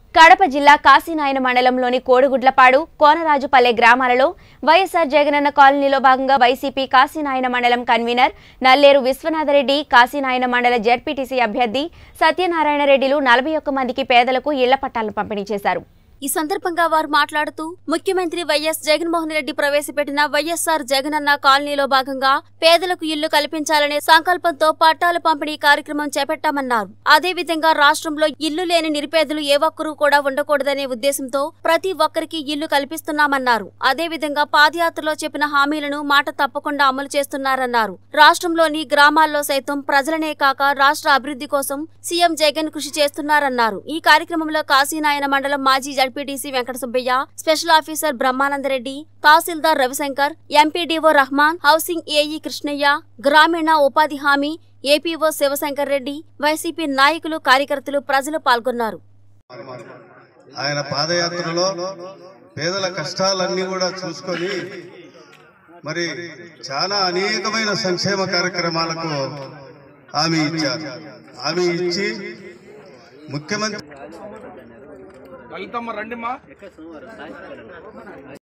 కడప జిల్లా కాశీనాయన మండలంలోని కోడిగుడ్లపాడు కోనరాజుపల్లె గ్రామాలలో వైఎస్ఆర్ జగనన్న కాలనీలో భాగంగా వైసీపీ కాశీనాయన మండలం కన్వీనర్ నల్లేరు విశ్వనాథరెడ్డి కాశీనాయన మండల జెడ్పీటీసీ అభ్యర్థి సత్యనారాయణ రెడ్డిలు నలభై ఒక్క మందికి పేదలకు ఇళ్ల పట్టాలను పంపిణీ చేశారు ఈ సందర్భంగా వారు మాట్లాడుతూ ముఖ్యమంత్రి వైఎస్ జగన్మోహన్ రెడ్డి ప్రవేశపెట్టిన వైఎస్ఆర్ జగనన్న కాలనీలో భాగంగా పేదలకు ఇల్లు కల్పించాలనే సంకల్పంతో పట్టాల పంపిణీ కార్యక్రమం చేపట్టామన్నారు అదేవిధంగా రాష్ట్రంలో ఇల్లు లేని నిరుపేదలు ఏ ఒక్కరూ కూడా ఉండకూడదనే ఉద్దేశంతో ప్రతి ఒక్కరికి ఇల్లు కల్పిస్తున్నామన్నారు అదేవిధంగా పాదయాత్రలో చెప్పిన హామీలను మాట తప్పకుండా అమలు చేస్తున్నారన్నారు రాష్ట్రంలోని గ్రామాల్లో సైతం ప్రజలనే కాక రాష్ట్ర అభివృద్ధి కోసం సీఎం జగన్ కృషి చేస్తున్నారన్నారు ఈ కార్యక్రమంలో కాశీనాయన మండలం మాజీ ZPTC Venkata Subbaiah special officer Brahmananda Reddy tahsildar Ravishankar MPDO Rahaman housing AE Krishnaiah గ్రామీణ ఉపాధి హామీ ఏపీఓ శివశంకర్ రెడ్డి వైసీపీ నాయకులు కార్యకర్తలు ప్రజలు పాల్గొన్నారు ఆయన పాదయాత్రలో పేదల కష్టాలన్నీ కూడా చూసుకొని మరి చాలా అనేకమైన సంక్షేమ కార్యక్రమాలకు హామీ ఇచ్చారు హామీ ఇచ్చి ముఖ్యమంత్రి లలితమ్మ రండిమ్మా